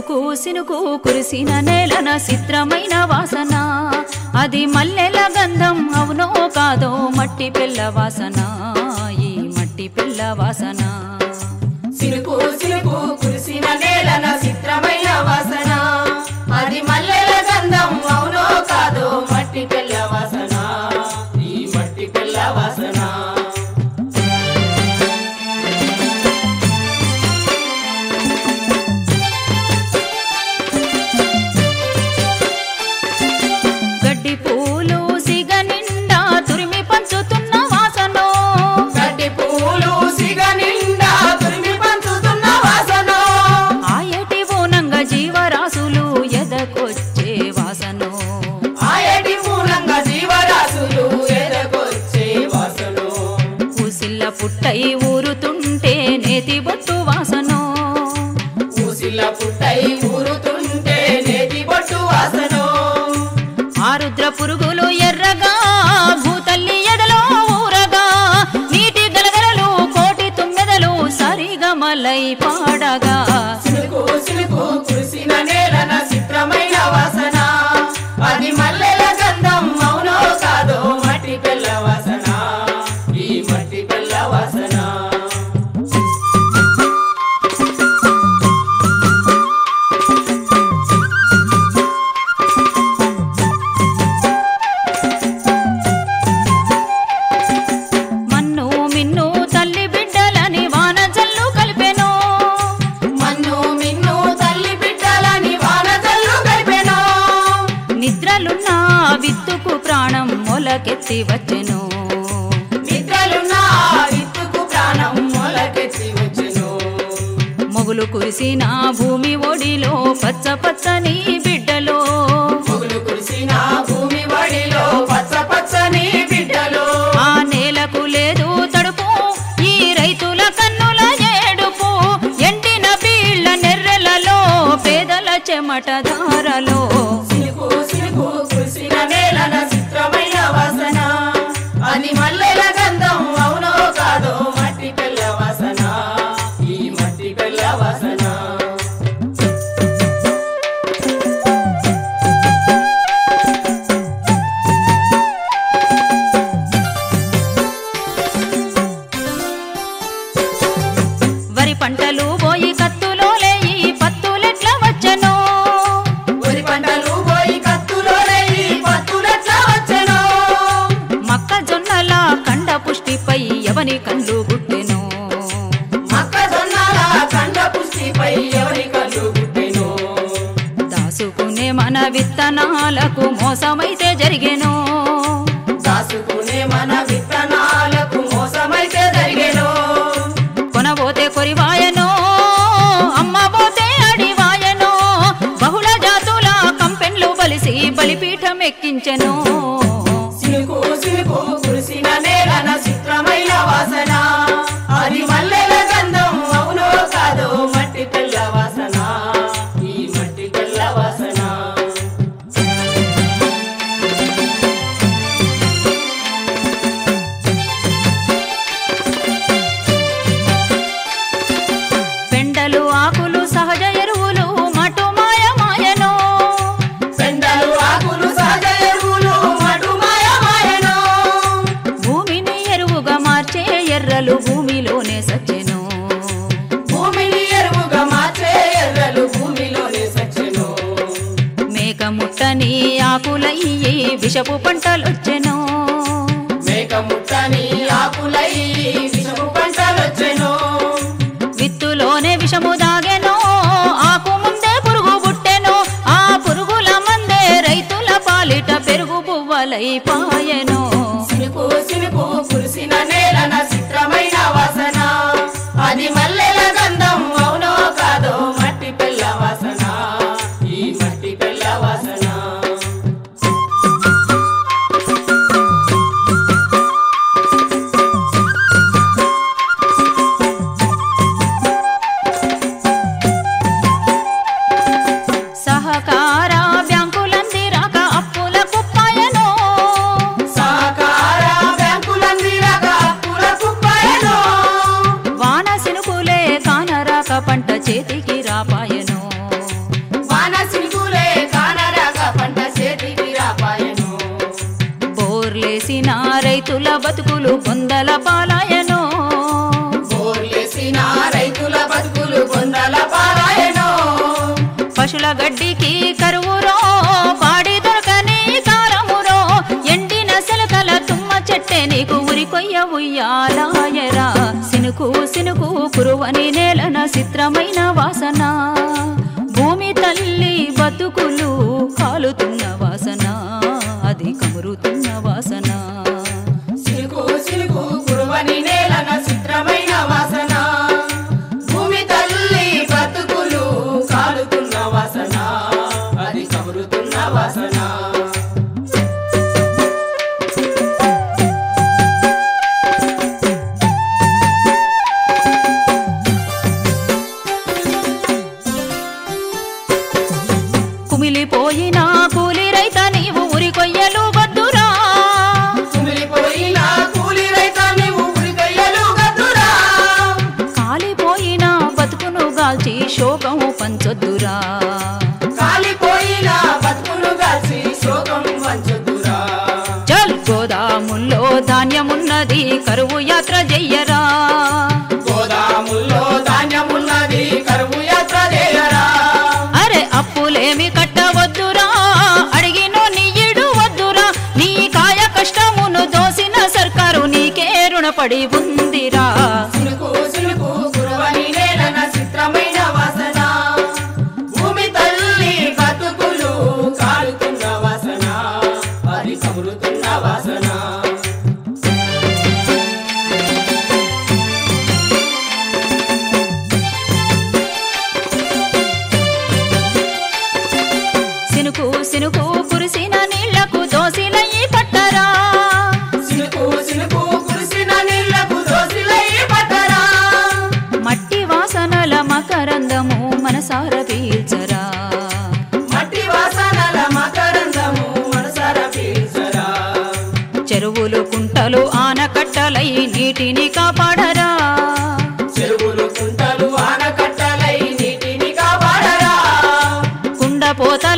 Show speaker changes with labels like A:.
A: సినుకు సినుకు కురిసిన నేలన చిత్రమైన వాసన అది మల్లెల గంధం అవునో కాదో మట్టి పిల్ల వాసన ఈ మట్టి పిల్ల వాసన
B: సినుకు సినుకు కురిసిన నేలన చిత్రమైన వాసన అది మల్లెల గంధం అవునో కాదో మట్టి పిల్ల వాసన ఈ మట్టి పిల్ల వాసన
A: గడ్డి పూలు సిగ నిండా తురిమి పంచుతున్న వాసనో
B: గడ్డి పూలు సిగ నిండా తురిమి పంచుతున్న వాసన
A: ఆయటి ఊనంగ జీవరాశులు ఎదకొచ్చే వాసనో
B: ఆయటి మూలంగా జీవరాశులు ఎదగొచ్చే వాసన
A: ఉసిల్ల పుట్టై ఊరుతుంటే నేతి బొట్టు వాసనో
B: ఊసిల్ల పుట్టై ఊరుతుంటే నేతి బొట్టు వాసన
A: ఆరుద్ర పురుగులు ఎర్రగా భూతల్లి ఎదలో ఊరగా నీటి గలగలలు కోటి తుమ్మెదలు సరిగమలై పాడగా
B: సినుకు సినుకు కురిసిన నేలన చిత్రమైన వాసన అది మల్లెల గంధం అవునో కాదో మట్టి పిల్ల వాసన ఈ మట్టి పిల్ల వాసన
A: మన్ను మిన్ను తల్లి బిడ్డలని వాన జల్లు కలిపెను
B: మన్ను మిన్ను తల్లి బిడ్డలని వాన జల్లు కలిపెను
A: నిద్రలున్న విత్తుకు ప్రాణం మొలకెత్తి వచ్చెను
B: నిద్రలున్న విత్తుకు ప్రాణం మొలకెత్తి వచ్చెను
A: మొగులు కురిసిన భూమి ఒడిలో పచ్చ పచ్చని బిడ్డలో
B: మొగులు కురిసిన భూమి వడిలో పచ్చ పచ్చని బిడ్డలు
A: ఆ నేలకు లేదు తడుపు ఈ రైతుల కన్నుల ఏడుపు ఎండిన బీళ్ళ నెర్రెలలో పేదల చెమట ధారలో
B: సినుకు సినుకు కురిసిన నేలన చిత్రమైన వాసన అది మల్లెల గంధం అవునో కాదో మట్టి పిల్ల వాసన ఈ మట్టి పిల్ల వాసన
A: వరి పంటలు పోయి కత్తులో లేయి పత్తులెట్ల వచ్చెను
B: వరి పంటలు పోయి కత్తులో రేయి పత్తులెట్లా వచ్చెను
A: మొక్కజొన్నల కండ పుష్టిపై ఎవని కళ్ళు గుట్టెను
B: మొక్కజొన్నల కండ పుష్టిపై ఎవరి కళ్ళు గుట్టెను
A: దాసుకునే మన విత్తనాలకు మోసమైతే జరిగెను
B: దాసుకునే మన విత్తనాలకు మోసమైతే జరిగెను
A: కొనబోతే కొరివాయనో అమ్మబోతే అడివాయనో బహుళ జాతుల కంపెన్లు బలిసి బలిపీఠం ఎక్కించెను
B: సినుకు సినుకు కురిసిన నేలన చిత్రమైన వాసన అది మల్లెల గంధం అవునో కాదో మట్టి పిల్ల వాసన ఈ మట్టి పిల్ల వాసన
A: పెండలు ఆకులు సహజ ఎరువులు మటు మాయ మాయనో
B: పెండలు ఆకులు సహజ ఎరువులు మటు మాయ మాయను
A: భూమిని ఎరువుగా మార్చే ఎర్రలు భూమిలోనే సచ్చెను
B: భూమిని ఎరువుగా మార్చే ఎర్రలు భూమిలోనే సచ్చెను
A: మేక ముట్టని ఆకులయ్యి విషపు పంటలొచ్చెను
B: మేక ముట్టని ఆకులై విషము పంటలొచ్చెను
A: విత్తులోనే విషము దాగెను ఆకు ముందే పురుగు పుట్టెను ఆ పురుగుల మందే రైతుల పాలిట పెరుగు పువ్వలై పాయెను
B: సినుకు సినుకు కురిసిన నేలన చిత్రమైన వాసన అది మల్లెల గంధం అవునో కాదో మట్టి పిల్ల వాసన ఈ మట్టి పిల్ల వాసన
A: సహకార బ్యాంకులందిరాక అప్పుల కుప్పాయను
B: సహకార
A: బోర్లేసిన రైతుల బతుకులు పొందల పాలాయనో
B: బోర్లేసిన రైతుల బతుకులు కొందల పారాయణో
A: పశుల గడ్డికి కరువురో పాడి దొరకని కారమురో ఎండిన సెలకల తుమ్మ చెట్టే నీకు ఉరికొయ్య ఉయ్యాలాయరా సినుకు సినుకు కురువని నేలన చిత్రమైన వాసన భూమి తల్లి బతుకులు కాలుతున్న వాసన అది కమురుతున్న వాసన
B: సినుకు సినుకు కురువని నేలన చిత్రమైన వాసన భూమి తల్లి బతుకులు కాలుతున్న వాసన అది కబురుతున్న వాసన
A: కుమిలిపోయిన కూలి రైత నీవు ఉరికొయ్యలు వద్దురా
B: కుమిలిపోయిన కూలి రైత నీవు ఉరికయ్యలు గద్దురా
A: కాలిపోయిన బతుకును గాల్చి శోకం పంచొద్దురా
B: కాలిపోయిన బతుకులు కాల్చి శోకం వంచదురా
A: చల్ గోదాముల్లో ధాన్యమున్నది కరువు యాత్ర చెయ్యరా
B: గోదాముల్లో ధాన్యమున్నది కరువు యాత్ర చేయరా
A: అరే అప్పులేమి కట్టవద్దురా అడిగినో నీ ఇడు వద్దురా నీ కాయ కష్టమును దోసిన సర్కారు నీకే రుణపడి ఉందిరా
B: సినుకు సినుకు కురువని నేలన చిత్రమైన వాసన భూమి తల్లి బతుకులు కాలుతున్న వాసన అది కబురుతున్న వాసన
A: సినుకు సినుకు కురిసిన నీళ్లకు దోసిలయ్యి పట్టరా
B: సినుకు సినుకు కురిసిన నీళ్లకు దోసిలై పట్టరా
A: మట్టి వాసనల మకరందము మనసార పీల్చరా
B: మట్టి వాసనల మకరందము మనసర పీల్చరా
A: చెరువులు కుంటలు ఆనకట్టలై నీటిని కాపాడరా
B: చెరువులు కుంటలు ఆనకట్టలై నీటిని కాపాడరా
A: కుండపోత